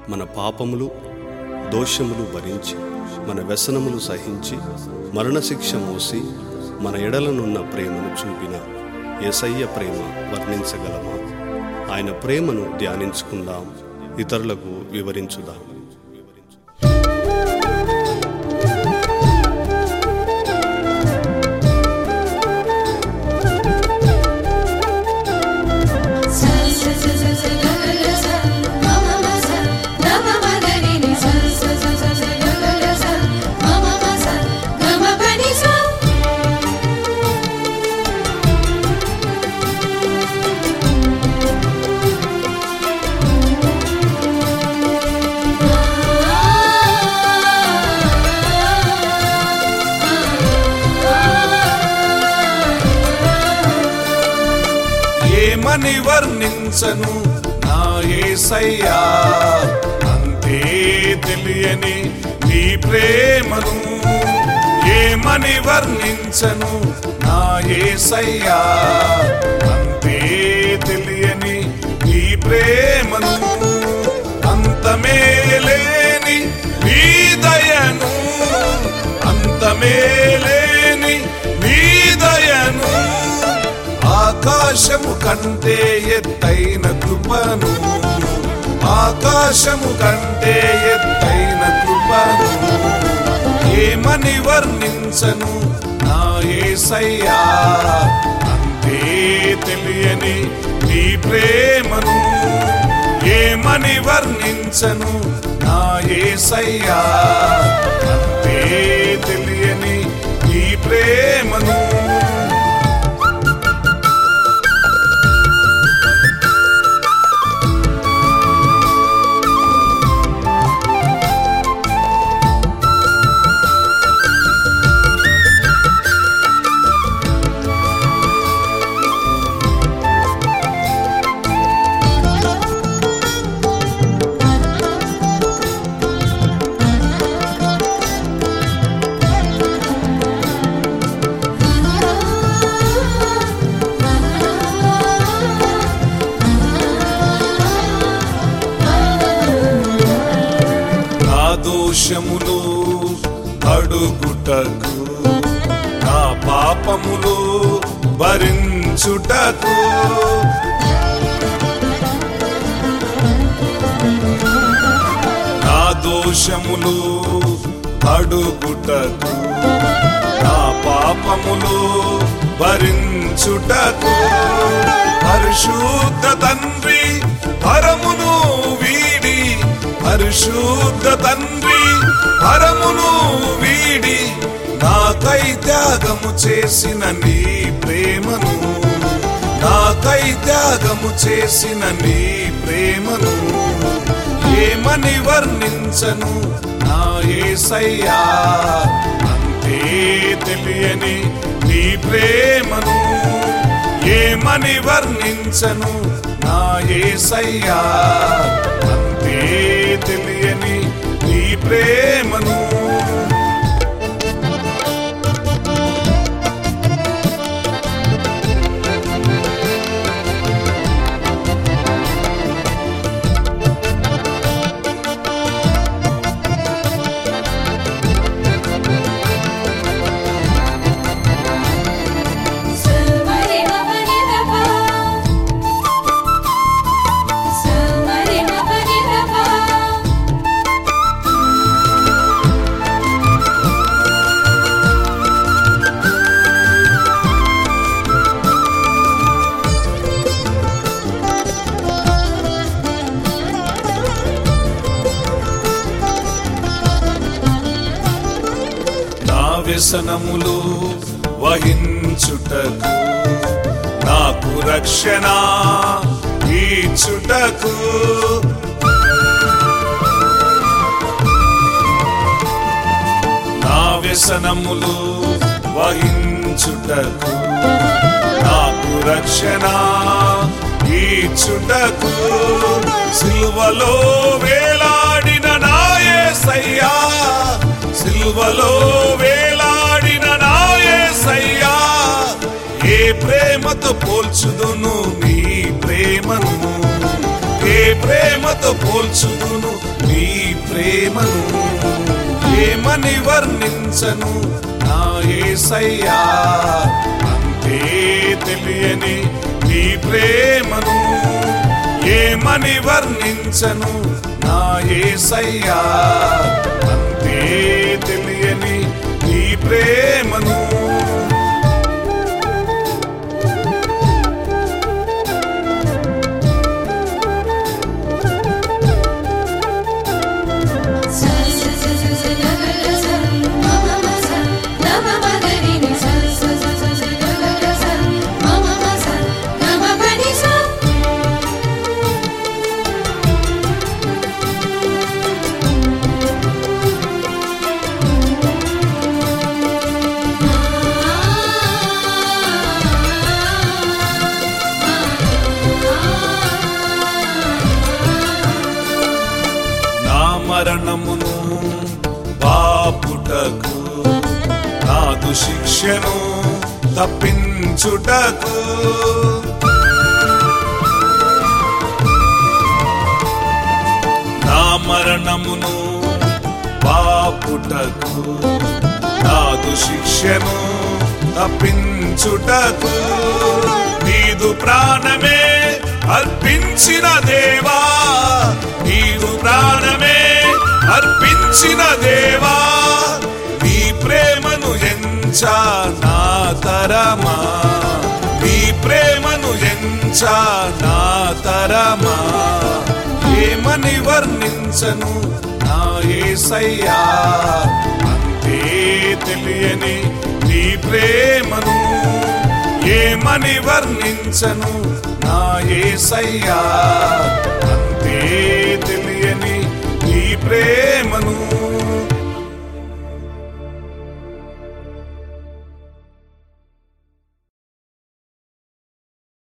మన పాపములు దోషములు భరించి మన వ్యసనములు సహించి మరణశిక్ష మోసి మన ఎడలనున్న ప్రేమను చూపిన యేసయ్య ప్రేమ వర్ణించగలమా ఆయన ప్రేమను ధ్యానించుకుందాం ఇతరులకు వివరించుదాం ఏమని వర్ణించను నా యేసయ్యా అంతే తెలియని నీ ప్రేమను ఏమని వర్ణించను నా యేసయ్యా అంతే తెలియని నీ ప్రేమను అంతమేలేని నీ దయను అంతమేలేని నీ దయను ఆకాశము కంటే ఎత్తైన కృపను ఆకాశము కంటే ఎత్తైన కృపను ఏమని వర్ణించను నా యేసయ్యా అంతే తెలియని నీ ప్రేమను ఏమని వర్ణించను నా యేసయ్యా అంతే తెలియని నీ ప్రేమను నా దోషములు అడుగుటకు నా పాపములు భరించుటకు నా దోషములు అడుగుటకు నా పాపములు భరించుటకు పరిశుద్ధ తండ్రి పరమును వీడి పరిశుద్ధ తండ్రి పరమును వీడి నాకై త్యాగము చేసిన నీ ప్రేమను నాకై త్యాగము చేసిన నీ ప్రేమను ఏమని వర్ణించను నా యేసయ్యా అంతే తెలియని నీ ప్రేమను ఏమని వర్ణించను నా యేసయ్యా అంతే తెలియని నీ ప్రేమను నా వ్యసనములు వహించుటకు నాకు రక్షణ ఈచుటకు నా వ్యసనములు వహించుటకు నాకు రక్షణ ఈచుటకు సిల్వలో వేలాడిన నాయసయ్యా సిల్వలో వేలాడిన నాయసయ్యా ఏ ప్రేమతో పోల్చుదును నీ ప్రేమను ఏ ఏ ప్రేమతో పోల్చుదును నీ ప్రేమను ఏమని వర్ణించను నా ఏసయ్యా అంతే తెలియని నీ ప్రేమను ఏమని వర్ణించను నా ఏసయ్యా అంతే తెలియని నీ ప్రేమను నా మరణమును బాపుటకు నాదు శిక్షను తప్పించుటకు నా మరణమును బాపుటకు నాదు శిక్షను తప్పించుటకు నీదు ప్రాణమే అర్పించిన దేవా నీదు ప్రాణమే అర్పించిన దేవా నీ ప్రేమను ఎంచా నా తరమా నీ ప్రేమను ఎంచా నా తరమా ఏమని వర్ణించను నా ఏసయ్యా అంతే తెలియని నీ ప్రేమను ఏమని వర్ణించను నా ఏసయ్యా అంతే తెలియని నీ ప్రేమను